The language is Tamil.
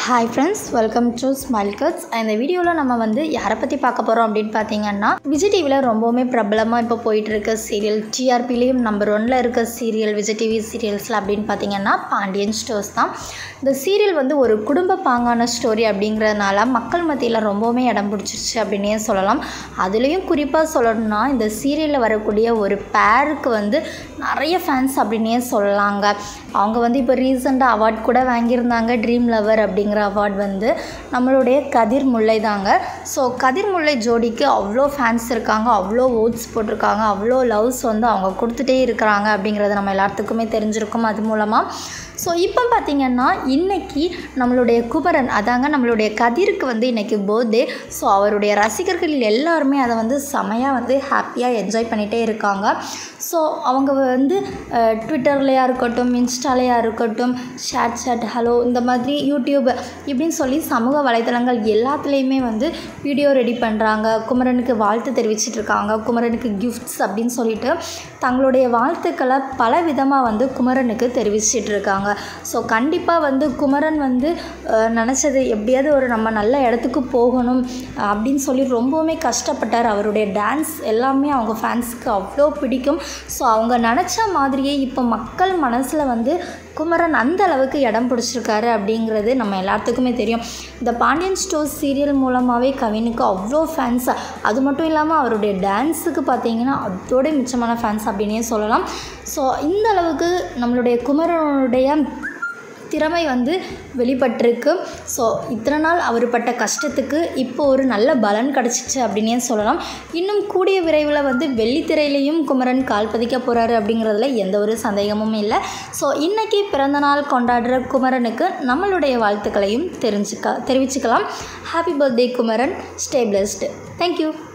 hi friends welcome to smile cuts இந்த வீடியோவில் நம்ம வந்து யாரை பற்றி பார்க்க போகிறோம் அப்படின்னு பார்த்தீங்கன்னா விஜய் டிவியில் ரொம்பவுமே பிரபலமாக இப்போ போயிட்டு இருக்க சீரியல் டிஆர்பிலையும் நம்பர் ஒன்ல இருக்க சீரியல் விஜய் டிவி சீரியல்ஸில் அப்படின்னு பார்த்தீங்கன்னா பாண்டியன் ஸ்டோர்ஸ் தான் இந்த சீரியல் வந்து ஒரு குடும்ப பாங்கான ஸ்டோரி அப்படிங்கிறதுனால மக்கள் மத்தியில் ரொம்பவுமே இடம் பிடிச்சிருச்சு அப்படின்னே சொல்லலாம் அதுலேயும் குறிப்பாக சொல்லணும்னா இந்த சீரியலில் வரக்கூடிய ஒரு பேருக்கு வந்து நிறைய ஃபேன்ஸ் அப்படின்னே சொல்லலாங்க அவங்க வந்து இப்போ ரீசெண்டாக அவார்ட் கூட வாங்கியிருந்தாங்க ட்ரீம் லவர் அப்படிங்கிற அவார்ட் வந்து நம்மளுடைய கதிர் முல்லை தாங்க ஸோ கதிர் முல்லை ஜோடிக்கு அவ்வளோ ஃபேன்ஸ் இருக்காங்க அவ்வளோ ஓட்ஸ் போட்டிருக்காங்க அவ்வளோ லவ்ஸ் வந்து அவங்க கொடுத்துட்டே இருக்கிறாங்க அப்படிங்கிறது நம்ம எல்லாத்துக்குமே தெரிஞ்சிருக்கும் அது மூலமாக ஸோ இப்போ பார்த்திங்கன்னா இன்றைக்கி நம்மளுடைய குமரன் அதாங்க நம்மளுடைய கதிருக்கு வந்து இன்றைக்கி பர்த்டே ஸோ அவருடைய ரசிகர்கள் எல்லாருமே அதை வந்து செமையாக வந்து ஹாப்பியாக என்ஜாய் பண்ணிகிட்டே இருக்காங்க ஸோ அவங்க வந்து ட்விட்டர்லையாக இருக்கட்டும் இன்ஸ்டாலையாக இருக்கட்டும் ஷேட் சேட் ஹலோ இந்த மாதிரி யூடியூப் இப்படின்னு சொல்லி சமூக வலைதளங்கள் எல்லாத்துலேயுமே வந்து வீடியோ ரெடி பண்ணுறாங்க குமரனுக்கு வாழ்த்து தெரிவிச்சிட்டு இருக்காங்க குமரனுக்கு கிஃப்ட்ஸ் அப்படின்னு சொல்லிட்டு தங்களுடைய வாழ்த்துக்களை பல விதமாக வந்து குமரனுக்கு தெரிவிச்சிட்டு இருக்காங்க ஸோ கண்டிப்பாக வந்து குமரன் வந்து நினச்சது எப்படியாவது ஒரு நம்ம நல்ல இடத்துக்கு போகணும் அப்படின்னு சொல்லி ரொம்பவுமே கஷ்டப்பட்டார் அவருடைய டான்ஸ் எல்லாமே அவங்க ஃபேன்ஸுக்கு அவ்வளோ பிடிக்கும் ஸோ அவங்க நினச்ச மாதிரியே இப்போ மக்கள் மனசில் வந்து குமரன் அந்த அளவுக்கு இடம் பிடிச்சிருக்காரு அப்படிங்கிறது நம்ம எல்லாத்துக்குமே தெரியும் இந்த பாண்டியன் ஸ்டோர்ஸ் சீரியல் மூலமாகவே கவினுக்கு அவ்வளோ ஃபேன்ஸ் அது மட்டும் இல்லாமல் அவருடைய டான்ஸுக்கு பார்த்தீங்கன்னா அதோட மிச்சமான ஃபேன்ஸ் அப்படின்னே சொல்லலாம் ஸோ இந்த அளவுக்கு நம்மளுடைய குமரனுடைய திறமை வந்து வெளிப்பட்டிருக்கு ஸோ இத்தனை நாள் அவர் பட்ட கஷ்டத்துக்கு இப்போ ஒரு நல்ல பலன் கிடச்சிச்சு அப்படின்னே சொல்லலாம் இன்னும் கூடிய விரைவில் வந்து வெள்ளித்திரையிலையும் குமரன் கால் பதிக்க போகிறாரு அப்படிங்கிறதுல எந்த ஒரு சந்தேகமும் இல்லை ஸோ இன்றைக்கி பிறந்தநாள் கொண்டாடுற குமரனுக்கு நம்மளுடைய வாழ்த்துக்களையும் தெரிஞ்சுக்க தெரிவிச்சுக்கலாம் happy birthday Kumaran stay blessed thank you